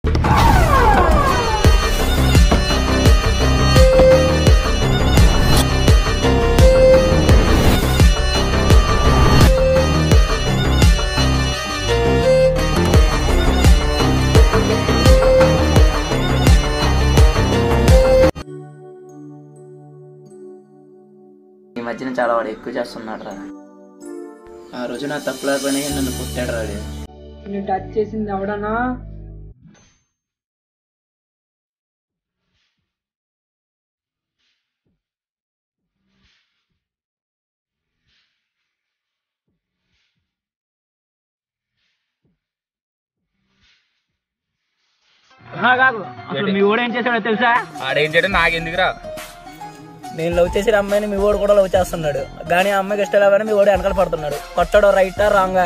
ఈ మధ్యన చాలా వాడు ఎక్కువ చేస్తున్నాడు రా ఆ రోజు నా తప్పులేకపోయినా నన్ను పుట్టాడు రాడు నిన్ను టచ్ చేసింది ఎవడనా మీ ఊడు ఏం చేశాడో తెలుసా ఆడేం చేయడం నాకు ఎందుకురా నేను లవ్ చేసిన అమ్మాయిని మీ ఓడు కూడా లవ్ చేస్తున్నాడు కానీ ఆ అమ్మాయికి ఇష్టం లేవని మీ ఓడు వెనకాల పడుతున్నాడు కొట్టడం రైటా రాంగా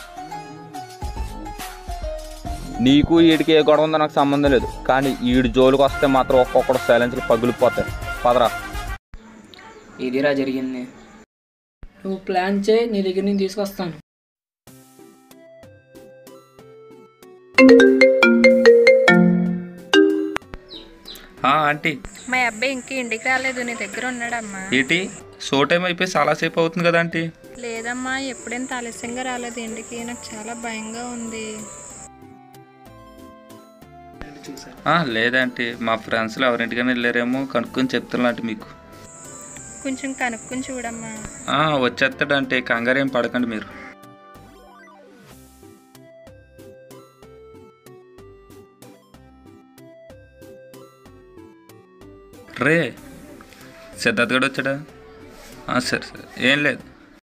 నీకు వీడికి ఏ గొడవ ఉందో నాకు సంబంధం లేదు కానీ ఈడు జోలికి వస్తే మాత్రం ఒక్కొక్కడు సైలెన్స్లు పగిలిపోతాయి పదరా ఇదిరా జరిగింది నువ్వు ప్లాన్ చేయి నీ దగ్గర నుంచి తీసుకొస్తాను ఆంటీ మా అబ్బాయి ఇంక ఇంటికి రాలేదు నీ దగ్గర ఉన్నాడమ్మా ఏంటి షో టైం అయిపోయి చాలాసేపు అవుతుంది కదా ఆంటీ లేదమ్మా ఎప్పుడెంత ఆలస్యంగా రాలేదు ఇంటికి నాకు చాలా భయంగా ఉంది ఆ, లేదంటే మా ఫ్రెండ్స్లో ఎవరింటికైనా వెళ్ళారేమో కనుక్కొని చెప్తున్నట్టు మీకు కొంచెం కనుక్కొని చూడమ్మా ఆ, వచ్చేస్తాడంటే కంగారు ఏం పడకండి మీరు రే సిద్ధార్థ్ గడు వచ్చాడా ఆ, సరే సరే ఏం లేదు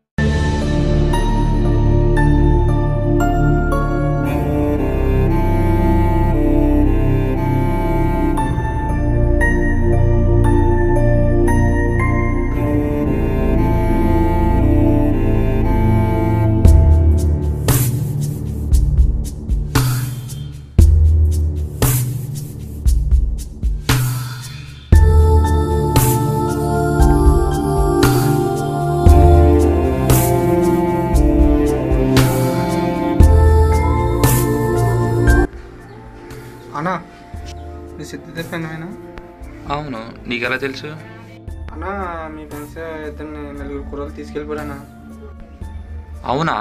అన్నా మీ సిద్ధి ఫ్రెండ్మేనా అవును నీకెలా తెలుసు అన్నా మీ ఫ్రెండ్స్ ఇద్దరిని నలుగురు కూరలు తీసుకెళ్ళిపోయానా అవునా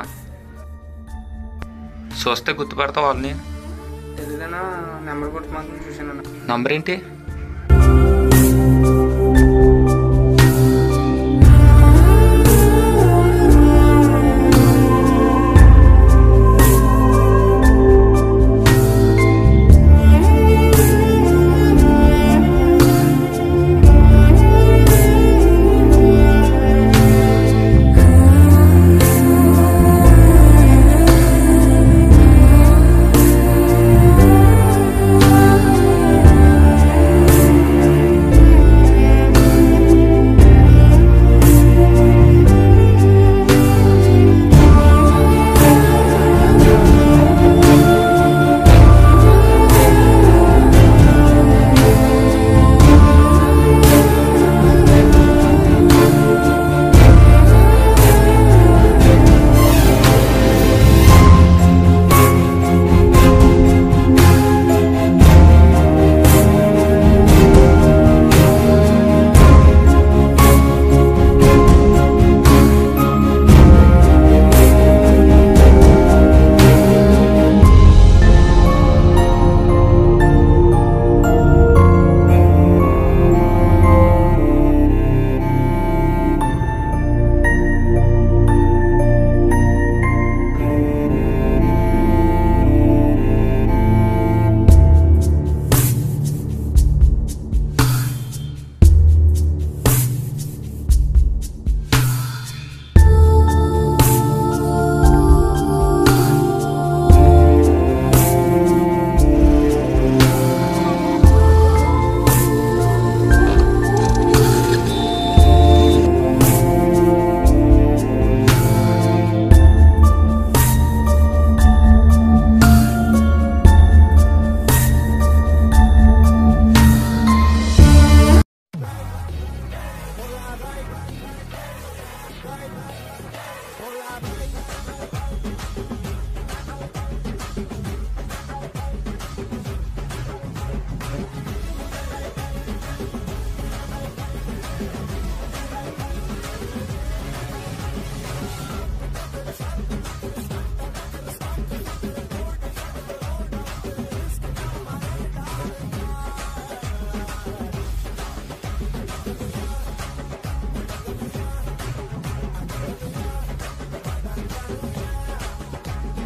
చూస్తే గుర్తుపడతావు వాళ్ళని తెలీదన్నా నెంబర్ కొట్టి మాత్రం చూశానన్నా నంబర్ ఏంటి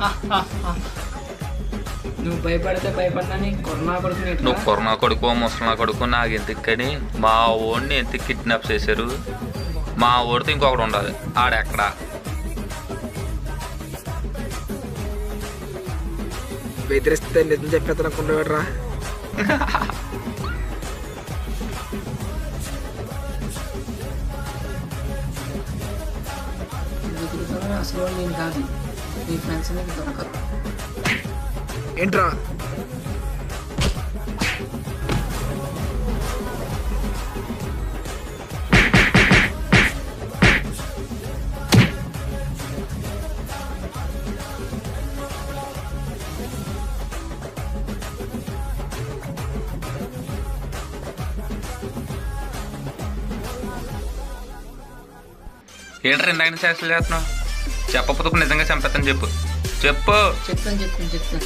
నువ్వు భయపడితే భయపడినా కొరనా కొడుకుని నువ్వు కొరనా కొడుకు ముసలా కొడుకు నాకు ఎందుకని మా ఓడిని ఎంత కిడ్నాప్ చేశారు మా ఓడితో ఇంకొకటి ఉండాలి ఆడెక్కడా బెదిరిస్తే నిజం చెప్పేస్తాను అనుకుంటాడు రా అసలు వాళ్ళు నేను కాదు నీ ఫ్రెండ్స్ నీకు దొరకరు ఏంట్రా ఏంటి రెండు చేస్తలు చేస్తున్నావు చెప్పకపోతే ఇప్పుడు నిజంగా చంపేస్తాను చెప్పు చెప్పు చెప్తాను చెప్తాను చెప్తాను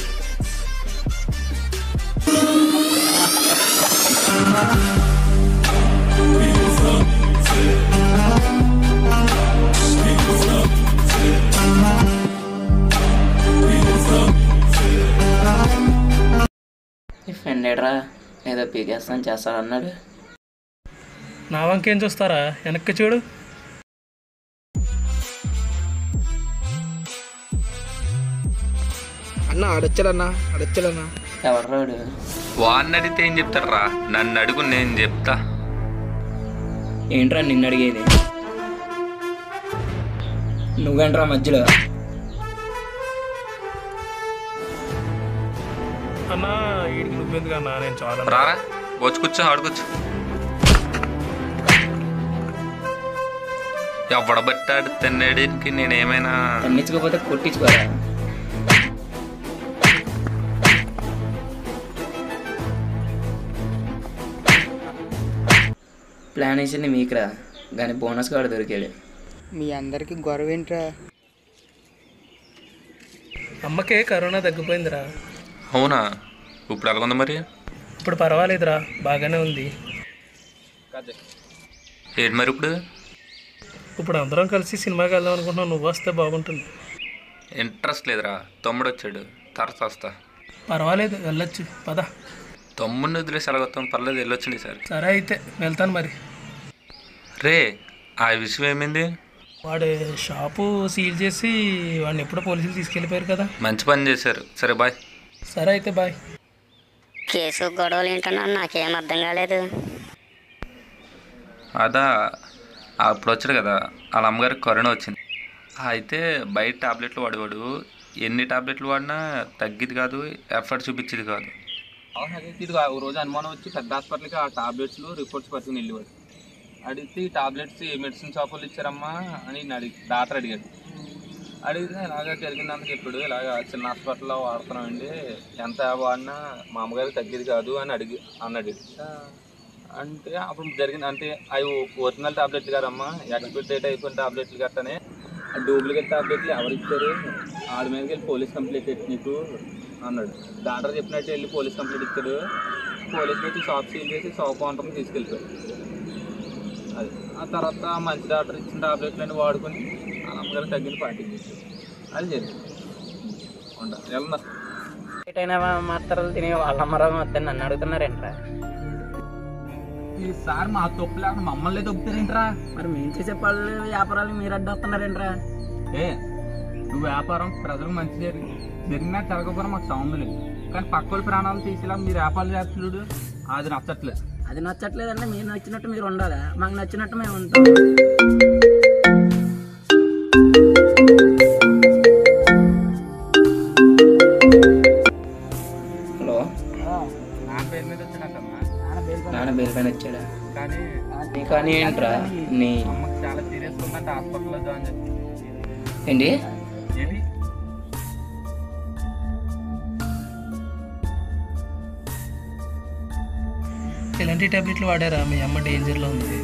నీ ఫ్రెండ్ ఏడ్రా ఏదో పీకేస్తాను చేస్తాడన్నాడు నా వంకేం చూస్తారా వెనక్కి చూడు అన్న ఆడొచ్చాడన్నా ఆడొచ్చాడన్నా ఎవరు రాడు వాడిని అడిగితే ఏం చెప్తారా నన్ను అడుగు నేను చెప్తా ఏంట్రా నిన్ను అడిగేది నువ్వేంట్రా మధ్యలో అన్నా వీడికి నువ్వెందుకు అన్నా నేను చాలా రారా వచ్చి కూర్చో ఆడుకోవచ్చు ఎవడబట్టాడు తిన్నాడికి నేనేమైనా తన్నించకపోతే కొట్టించుకోరా ప్లాన్ వేసింది మీకురా కానీ బోనస్ కార్డు దొరికాడు మీ అందరికి గొడవ ఏంట్రా అమ్మకే కరోనా తగ్గిపోయిందిరా అవునా ఇప్పుడు ఎలాగుంది మరి ఇప్పుడు పర్వాలేదురా బాగానే ఉంది ఏంటి మరి ఇప్పుడు ఇప్పుడు అందరం కలిసి సినిమాకి వెళ్దాం అనుకుంటున్నాం నువ్వు వస్తే బాగుంటుంది ఇంట్రెస్ట్ లేదురా తమ్ముడు వచ్చాడు తరచు వస్తా పర్వాలేదు వెళ్ళొచ్చు పద తమ్ముడిని వదిలేసి ఎలాగొస్తాం పర్లేదు వెళ్ళొచ్చండి సార్ సరే అయితే వెళ్తాను మరి రే ఆ విషయం ఏమైంది వాడు షాపు సీల్ చేసి వాడిని ఎప్పుడో పోలీసులు తీసుకెళ్ళిపోయారు కదా మంచి పని చేశారు సరే బాయ్ సరే అయితే బాయ్ కేసు గొడవలు ఏంటన్నా నాకేం అర్థం కాలేదు అదా అప్పుడు వచ్చాడు కదా వాళ్ళ అమ్మగారికి కరోనా వచ్చింది అయితే బయట టాబ్లెట్లు వాడేవాడు ఎన్ని టాబ్లెట్లు వాడినా తగ్గిది కాదు ఎఫర్ట్ చూపించేది కాదు ఇది ఒక రోజు అనుమానం వచ్చి పెద్ద హాస్పిటల్కి ఆ టాబ్లెట్స్ రిపోర్ట్స్ పట్టుకుని వెళ్ళేవాడు అడిగితే ఈ టాబ్లెట్స్ ఏ మెడిసిన్ షాప్ వాళ్ళు ఇచ్చారమ్మా అని నేను అడిగి డాక్టర్ అడిగాడు అడిగితే ఇలాగ జరిగిందంత చెప్పాడు ఇలాగ చిన్న హాస్పిటల్లో వాడుతున్నామండి ఎంత వాడినా మా అమ్మగారికి తగ్గేది కాదు అని అడిగి అన్నాడు అంటే అప్పుడు జరిగింది అంటే అవి ఒరిజినల్ టాబ్లెట్లు కాదమ్మా ఎక్స్పైర్ డేట్ అయిపోయిన టాబ్లెట్లు గట్టనే డూప్లికేట్ టాబ్లెట్లు ఎవరు ఇచ్చారు ఆడి మీదకి వెళ్ళి పోలీస్ కంప్లైంట్ ఎట్టి నీకు అన్నాడు డాక్టర్ చెప్పినట్టు వెళ్ళి పోలీస్ కంప్లైంట్ ఇచ్చాడు పోలీసులు వచ్చి షాప్ సీల్ చేసి షాప్ కౌంటర్ని తీసుకెళ్ళిపోయారు అది ఆ తర్వాత మంచి డాక్టర్ ఇచ్చిన టాబ్లెట్లన్నీ వాడుకొని ఆ అమ్మగారికి తగ్గింది పార్టీ చేశారు అది జరిగింది ఉంటా వెళ్దా అయినా మాత్రం తినే వాళ్ళ అమ్మరా మొత్తం నన్ను అడుగుతున్నారేంట్రా ఈసారి మా తప్పు లేకుండా మమ్మల్ని తప్పుతారేంట్రా మరి మేము చేసే పళ్ళు వ్యాపారాలు మీరు అడ్డొస్తున్నారేంట్రా ఏ నువ్వు వ్యాపారం ప్రజలకు మంచి జరిగి జరిగినా జరగకపోయినా మాకు సంబంధం లేదు కానీ పక్క వాళ్ళ ప్రాణాలు తీసేలా మీరు వ్యాపారం చేస్తున్నాడు అది నచ్చట్లేదు అది నచ్చట్లేదంటే మీరు నచ్చినట్టు మీరు ఉండాలా మాకు నచ్చినట్టు మేము ఉంటాం హలో నా పేరు మీద వచ్చినట్టమ్మా నాన్న బెయిల్ పైన వచ్చాడా కానీ నీ కానీ ఏంట్రా నీ అమ్మకి చాలా సీరియస్ ఉందంటే హాస్పిటల్లో జాయిన్ చేసి ఏంటి ఏంటి ఎలాంటి టాబ్లెట్లు వాడారా మీ అమ్మ డేంజర్లో ఉంది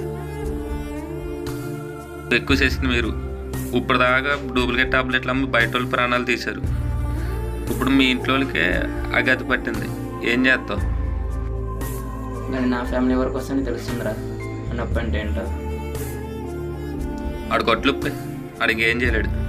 ఎక్కువ చేసింది మీరు ఇప్పుడు దాకా డూప్లికేట్ టాబ్లెట్లు అమ్మి బయట వాళ్ళ ప్రాణాలు తీశారు ఇప్పుడు మీ ఇంట్లో వాళ్ళకే అగతి పట్టింది ఏం చేస్తావు కానీ నా ఫ్యామిలీ వరకు వస్తే తెలుస్తుందిరా నొప్పి అంటే ఏంటో ఆడు కొట్లు ఆడికి ఏం చేయలేడు